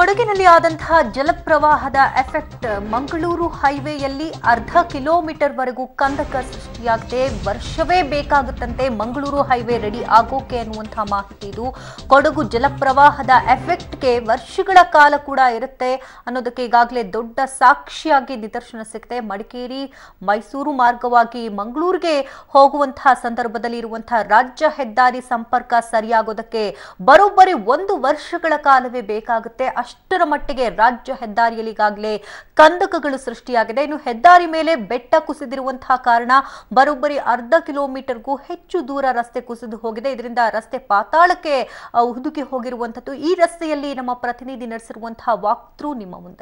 ಕೊಡಗಿನಲ್ಲಿ ಆದಂತಹ ಜಲಪ್ರವಾಹದ ಎಫೆಕ್ಟ್ ಮಂಗಳೂರು ಹೈವೇಯಲ್ಲಿ ಅರ್ಧ ಕಿಲೋಮೀಟರ್ ವರೆಗೂ ಕಂದಕ ಸೃಷ್ಟಿಯಾಗಿದೆ ವರ್ಷವೇ ಬೇಕಾಗುತ್ತಂತೆ ಮಂಗಳೂರು ಹೈವೇ ರೆಡಿ ಆಗೋಕೆ ಅನ್ನುವಂತಹ ಮಾಹಿತಿ ಇದು ಕೊಡಗು ಜಲಪ್ರವಾಹದ ಎಫೆಕ್ಟ್ಗೆ ವರ್ಷಗಳ ಕಾಲ ಕೂಡ ಇರುತ್ತೆ ಅನ್ನೋದಕ್ಕೆ ಈಗಾಗಲೇ ದೊಡ್ಡ ಸಾಕ್ಷಿಯಾಗಿ ನಿದರ್ಶನ ಸಿಕ್ಕಿದೆ ಮಡಿಕೇರಿ ಮೈಸೂರು ಮಾರ್ಗವಾಗಿ ಮಂಗಳೂರಿಗೆ ಹೋಗುವಂತಹ ಸಂದರ್ಭದಲ್ಲಿ ಇರುವಂತಹ ರಾಜ್ಯ ಹೆದ್ದಾರಿ ಸಂಪರ್ಕ ಸರಿಯಾಗೋದಕ್ಕೆ ಬರೋಬ್ಬರಿ ಒಂದು ವರ್ಷಗಳ ಕಾಲವೇ ಬೇಕಾಗುತ್ತೆ ಅಷ್ಟರ ಮಟ್ಟಿಗೆ ರಾಜ್ಯ ಹೆದ್ದಾರಿಯಲ್ಲಿ ಈಗಾಗಲೇ ಕಂದಕಗಳು ಸೃಷ್ಟಿಯಾಗಿದೆ ಇನ್ನು ಹೆದ್ದಾರಿ ಮೇಲೆ ಬೆಟ್ಟ ಕುಸಿದಿರುವಂತಹ ಕಾರಣ ಬರೋಬ್ಬರಿ ಅರ್ಧ ಕಿಲೋಮೀಟರ್ಗೂ ಹೆಚ್ಚು ದೂರ ರಸ್ತೆ ಕುಸಿದು ಹೋಗಿದೆ ಇದರಿಂದ ರಸ್ತೆ ಪಾತಾಳಕ್ಕೆ ಆ, ಹುದುಗಿ ಹೋಗಿರುವಂತದ್ದು ಈ ರಸ್ತೆಯಲ್ಲಿ ನಮ್ಮ ಪ್ರತಿನಿಧಿ ನಡೆಸಿರುವಂತಹ ವಾಕ್ ಥ್ರೂ ನಿಮ್ಮ ಮುಂದೆ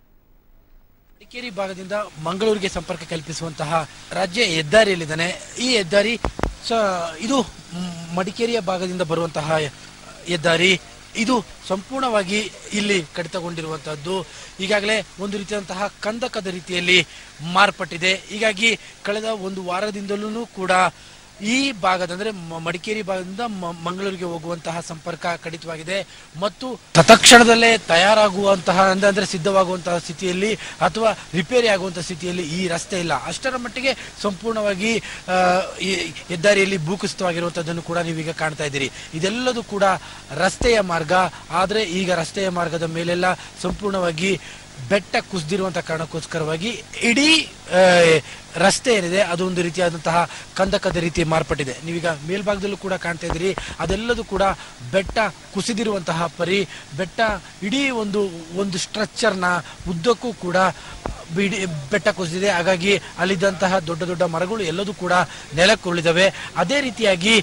ಮಡಿಕೇರಿ ಭಾಗದಿಂದ ಮಂಗಳೂರಿಗೆ ಸಂಪರ್ಕ ಕಲ್ಪಿಸುವಂತಹ ರಾಜ್ಯ ಹೆದ್ದಾರಿಯಲ್ಲಿದ್ದಾನೆ ಈ ಹೆದ್ದಾರಿ ಸ ಇದು ಮ್, ಮಡಿಕೇರಿಯ ಭಾಗದಿಂದ ಬರುವಂತಹ ಹೆದ್ದಾರಿ ಇದು ಸಂಪೂರ್ಣವಾಗಿ ಇಲ್ಲಿ ಕಡಿತಗೊಂಡಿರುವಂತಹದ್ದು ಈಗಾಗಲೇ ಒಂದು ರೀತಿಯಾದಂತಹ ಕಂದಕದ ರೀತಿಯಲ್ಲಿ ಮಾರ್ಪಟ್ಟಿದೆ ಹೀಗಾಗಿ ಕಳೆದ ಒಂದು ವಾರದಿಂದಲೂ ಕೂಡ ಈ ಭಾಗದ ಅಂದ್ರೆ ಮ- ಮಡಿಕೇರಿ ಭಾಗದಿಂದ ಮ- ಮಂಗಳೂರಿಗೆ ಹೋಗುವಂತಹ ಸಂಪರ್ಕ ಕಡಿತವಾಗಿದೆ ಮತ್ತು ತತ್ಕ್ಷಣದಲ್ಲೇ ತಯಾರಾಗುವಂತಹ ಅಂದ್ರೆ ಅಂದ್ರೆ ಸಿದ್ಧವಾಗುವಂತಹ ಸ್ಥಿತಿಯಲ್ಲಿ ಅಥವಾ ರಿಪೇರಿ ಆಗುವಂತಹ ಸ್ಥಿತಿಯಲ್ಲಿ ಈ ರಸ್ತೆ ಇಲ್ಲ ಅಷ್ಟರ ಮಟ್ಟಿಗೆ ಸಂಪೂರ್ಣವಾಗಿ ಆ, ಈ ಹೆದ್ದಾರಿಯಲ್ಲಿ ಭೂಕುಸಿತವಾಗಿರುವಂತದ್ದನ್ನು ಕೂಡ ನೀವೀಗ ಕಾಣ್ತಾ ಇದ್ದೀರಿ ಇದೆಲ್ಲದೂ ಕೂಡ ರಸ್ತೆಯ ಮಾರ್ಗ ಆದ್ರೆ ಈಗ ರಸ್ತೆಯ ಮಾರ್ಗದ ಮೇಲೆಲ್ಲ ಸಂಪೂರ್ಣವಾಗಿ ಬೆಟ್ಟ ಕುಸಿದಿರುವಂತ ಕಾರಣಕ್ಕೋಸ್ಕರವಾಗಿ ಇಡೀ ಆ, ರಸ್ತೆ ಏನಿದೆ ಅದು ಒಂದು ರೀತಿಯಾದಂತಹ ಕಂದಕದ ರೀತಿ ಮಾರ್ಪಟ್ಟಿದೆ ನೀವೀಗ ಮೇಲ್ಭಾಗದಲ್ಲೂ ಕೂಡ ಕಾಣ್ತಾ ಇದ್ದೀರಿ ಅದೆಲ್ಲದೂ ಕೂಡ ಬೆಟ್ಟ ಕುಸಿದಿರುವಂತಹ ಪರಿ ಬೆಟ್ಟ ಇಡೀ ಒಂದು ಒಂದು ಸ್ಟ್ರಕ್ಚರ್ನ ಉದ್ದಕ್ಕೂ ಕೂಡ ಬಿಡಿ ಬೆಟ್ಟ ಕುಸಿದಿದೆ ಹಾಗಾಗಿ ಅಲ್ಲಿದ್ದಂತಹ ದೊಡ್ಡ ದೊಡ್ಡ ಮರಗಳು ಎಲ್ಲದೂ ಕೂಡ ನೆಲಕ್ಕುರುಳಿದವೆ ಅದೇ ರೀತಿಯಾಗಿ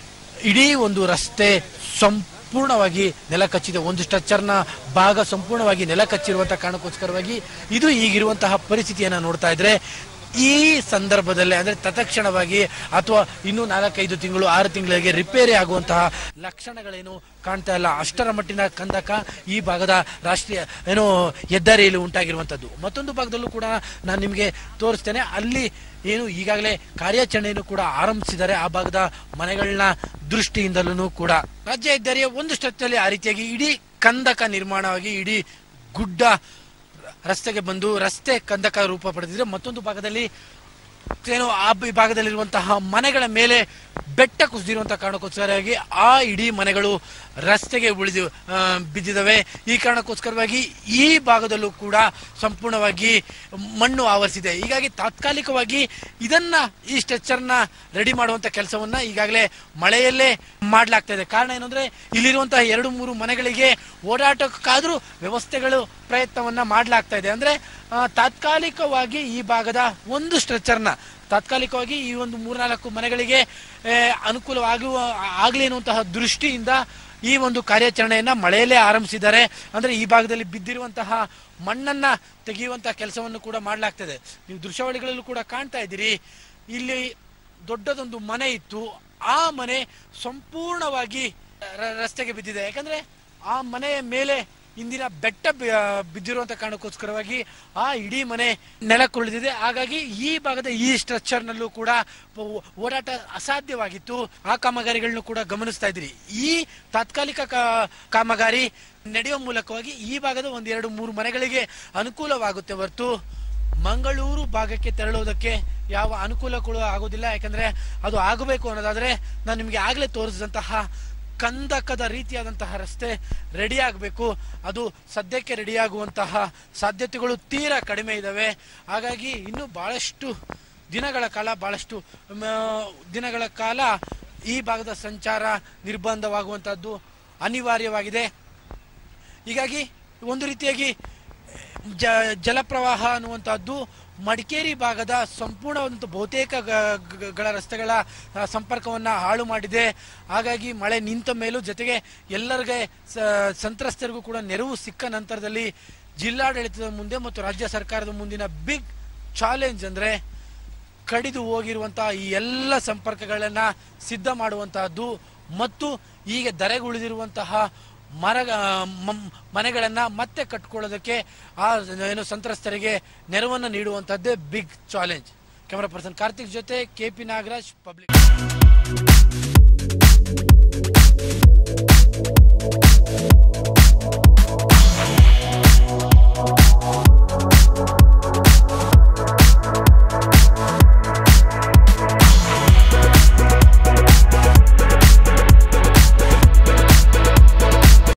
ಇಡೀ ಒಂದು ರಸ್ತೆ ಸಂಪೂರ್ಣವಾಗಿ ನೆಲ ಕಚ್ಚಿದೆ ಒಂದು ಸ್ಟ್ರಕ್ಚರ್ನ ಭಾಗ ಸಂಪೂರ್ಣವಾಗಿ ನೆಲ ಕಚ್ಚಿರುವಂತಹ ಕಾರಣಕ್ಕೋಸ್ಕರವಾಗಿ ಇದು ಈಗಿರುವಂತಹ ಪರಿಸ್ಥಿತಿಯನ್ನ ನೋಡ್ತಾ ಇದ್ರೆ ಈ ಸಂದರ್ಭದಲ್ಲೇ ಅಂದ್ರೆ ತತ್ಕ್ಷಣವಾಗಿ ಅಥವಾ ಇನ್ನು ನಾಲ್ಕೈದು ತಿಂಗಳು ಆರು ತಿಂಗಳಿಗೆ ರಿಪೇರಿ ಆಗುವಂತಹ ಲಕ್ಷಣಗಳೇನು ಕಾಣ್ತಾ ಇಲ್ಲ ಅಷ್ಟರ ಮಟ್ಟಿನ ಕಂದಕ ಈ ಭಾಗದ ರಾಷ್ಟ್ರೀಯ ಏನು ಹೆದ್ದಾರಿಯಲ್ಲಿ ಉಂಟಾಗಿರುವಂತದ್ದು ಮತ್ತೊಂದು ಭಾಗದಲ್ಲೂ ಕೂಡ ನಾನು ನಿಮಗೆ ತೋರಿಸ್ತೇನೆ ಅಲ್ಲಿ ಏನು ಈಗಾಗಲೇ ಕಾರ್ಯಾಚರಣೆಯನ್ನು ಕೂಡ ಆರಂಭಿಸಿದ್ದಾರೆ ಆ ಭಾಗದ ಮನೆಗಳನ್ನ ದೃಷ್ಟಿಯಿಂದಲೂ ಕೂಡ ರಾಜ್ಯ ಹೆದ್ದಾರಿಯ ಒಂದು ಸ್ಟ್ರಕ್ಚರ್ಲಿ ಆ ರೀತಿಯಾಗಿ ಇಡೀ ಕಂದಕ ನಿರ್ಮಾಣವಾಗಿ ಇಡೀ ಗುಡ್ಡ ರಸ್ತೆಗೆ ಬಂದು ರಸ್ತೆ ಕಂದಕ ರೂಪ ಪಡೆದಿದ್ರೆ ಮತ್ತೊಂದು ಭಾಗದಲ್ಲಿ ಏನು ಆ ಬ- ಭಾಗದಲ್ಲಿರುವಂತಹ ಮನೆಗಳ ಮೇಲೆ ಬೆಟ್ಟ ಕುಸಿದಿರುವಂತಹ ಕಾರಣಕ್ಕೋಸ್ಕರವಾಗಿ ಆ ಇಡೀ ಮನೆಗಳು ರಸ್ತೆಗೆ ಉಳಿದು ಆ, ಬಿದ್ದಿದ್ದಾವೆ ಈ ಕಾರಣಕ್ಕೋಸ್ಕರವಾಗಿ ಈ ಭಾಗದಲ್ಲೂ ಕೂಡ ಸಂಪೂರ್ಣವಾಗಿ ಮಣ್ಣು ಆವರಿಸಿದೆ ಹೀಗಾಗಿ ತಾತ್ಕಾಲಿಕವಾಗಿ ಇದನ್ನ ಈ ಸ್ಟ್ರೆಚರ್ನ ರೆಡಿ ಮಾಡುವಂತ ಕೆಲಸವನ್ನ ಈಗಾಗಲೇ ಮಳೆಯಲ್ಲೇ ಮಾಡ್ಲಾಗ್ತಾ ಇದೆ ಕಾರಣ ಏನಂದ್ರೆ ಇಲ್ಲಿರುವಂತಹ ಎರಡು ಮೂರು ಮನೆಗಳಿಗೆ ಓಡಾಟಕ್ಕಾದ್ರೂ ವ್ಯವಸ್ಥೆಗಳು ಪ್ರಯತ್ನವನ್ನ ಮಾಡ್ಲಾಗ್ತಾ ಇದೆ ಅಂದ್ರೆ ಆ, ತಾತ್ಕಾಲಿಕವಾಗಿ ಈ ಭಾಗದ ಒಂದು ಸ್ಟ್ರೆಚರ್ನ ತಾತ್ಕಾಲಿಕವಾಗಿ ಈ ಒಂದು ಮೂರ್ನಾಲ್ಕು ಮನೆಗಳಿಗೆ ಆ, ಅನುಕೂಲವಾಗುವ ಆಗ್ಲಿ ಅನ್ನುವಂತಹ ದೃಷ್ಟಿಯಿಂದ ಈ ಒಂದು ಕಾರ್ಯಾಚರಣೆಯನ್ನ ಮಳೆಯಲ್ಲೇ ಆರಂಭಿಸಿದ್ದಾರೆ ಅಂದ್ರೆ ಈ ಭಾಗದಲ್ಲಿ ಬಿದ್ದಿರುವಂತಹ ಮಣ್ಣನ್ನ ತೆಗೆಯುವಂತಹ ಕೆಲಸವನ್ನು ಕೂಡ ಮಾಡ್ಲಾಗ್ತದೆ ನೀವು ದೃಶ್ಯಾವಳಿಗಳಲ್ಲೂ ಕೂಡ ಕಾಣ್ತಾ ಇದ್ದೀರಿ ಇಲ್ಲಿ ದೊಡ್ಡದೊಂದು ಮನೆ ಇತ್ತು ಆ ಮನೆ ಸಂಪೂರ್ಣವಾಗಿ ರ- ರಸ್ತೆಗೆ ಬಿದ್ದಿದೆ ಯಾಕಂದ್ರೆ ಆ ಮನೆಯ ಮೇಲೆ ಇಂದಿನ ಬೆಟ್ಟ ಬಿ- ಆ, ಬಿದ್ದಿರುವಂತ ಕಾರಣಕ್ಕೋಸ್ಕರವಾಗಿ ಆ ಇಡೀ ಮನೆ ನೆಲಕ್ಕುಳಿದಿದೆ ಹಾಗಾಗಿ ಈ ಭಾಗದ ಈ ಸ್ಟ್ರಕ್ಚರ್ ನಲ್ಲೂ ಕೂಡ ಓ- ಓಡಾಟ ಅಸಾಧ್ಯವಾಗಿತ್ತು ಆ ಕಾಮಗಾರಿಗಳನ್ನು ಕೂಡ ಗಮನಿಸ್ತಾ ಇದ್ರಿ ಈ ತಾತ್ಕಾಲಿಕ ಕಾ- ಕಾಮಗಾರಿ ನಡೆಯುವ ಮೂಲಕವಾಗಿ ಈ ಭಾಗದ ಒಂದೆರಡು ಮೂರು ಮನೆಗಳಿಗೆ ಅನುಕೂಲವಾಗುತ್ತೆ ಹೊರತು ಮಂಗಳೂರು ಭಾಗಕ್ಕೆ ತೆರಳುವುದಕ್ಕೆ ಯಾವ ಅನುಕೂಲ ಕೂಡ ಆಗೋದಿಲ್ಲ ಯಾಕಂದ್ರೆ ಅದು ಆಗಬೇಕು ಅನ್ನೋದಾದ್ರೆ ನಾನು ನಿಮಗೆ ಆಗ್ಲೇ ತೋರಿಸಿದಂತಹ ಕಂದಕದ ರೀತಿಯಾದಂತಹ ರಸ್ತೆ ರೆಡಿ ಆಗಬೇಕು ಅದು ಸದ್ಯಕ್ಕೆ ರೆಡಿ ಆಗುವಂತಹ ಸಾಧ್ಯತೆಗಳು ತೀರಾ ಕಡಿಮೆ ಇದಾವೆ ಹಾಗಾಗಿ ಇನ್ನು ಬಹಳಷ್ಟು ದಿನಗಳ ಕಾಲ ಬಹಳಷ್ಟು ಮ, ದಿನಗಳ ಕಾಲ ಈ ಭಾಗದ ಸಂಚಾರ ನಿರ್ಬಂಧವಾಗುವಂತಹದ್ದು ಅನಿವಾರ್ಯವಾಗಿದೆ ಹೀಗಾಗಿ ಒಂದು ರೀತಿಯಾಗಿ ಜ ಜಲಪ್ರವಾಹ ಅನ್ನುವಂಥದ್ದು ಮಡಿಕೇರಿ ಭಾಗದ ಸಂಪೂರ್ಣವಾದಂಥ ಬಹುತೇಕ ಗ- ಗ- ಗಳ ರಸ್ತೆಗಳ ಆ, ಸಂಪರ್ಕವನ್ನ ಹಾಳು ಮಾಡಿದೆ ಹಾಗಾಗಿ ಮಳೆ ನಿಂತ ಮೇಲೂ ಜೊತೆಗೆ ಎಲ್ಲರಿಗೆ ಸ- ಸಂತ್ರಸ್ತರಿಗೂ ಕೂಡ ನೆರವು ಸಿಕ್ಕ ನಂತರದಲ್ಲಿ ಜಿಲ್ಲಾಡಳಿತದ ಮುಂದೆ ಮತ್ತು ರಾಜ್ಯ ಸರ್ಕಾರದ ಮುಂದಿನ ಬಿಗ್ ಚಾಲೆಂಜ್ ಅಂದ್ರೆ ಕಡಿದು ಹೋಗಿರುವಂತಹ ಈ ಎಲ್ಲ ಸಂಪರ್ಕಗಳನ್ನ ಸಿದ್ಧ ಮಾಡುವಂತಹದ್ದು ಮತ್ತು ಈಗ ಧರೆಗುಳಿದಿರುವಂತಹ ಮರ ಮ- ಮನೆಗಳನ್ನ ಮತ್ತೆ ಕಟ್ಕೊಳ್ಳೋದಕ್ಕೆ ಆ ಏನು ಸಂತ್ರಸ್ತರಿಗೆ ನೆರವನ್ನು ನೀಡುವಂತಹದ್ದೇ big challenge camera person Karthik ಜೊತೆ ಕೆಪಿ ನಾಗರಾಜ್ ಪಬ್ಲಿಕ್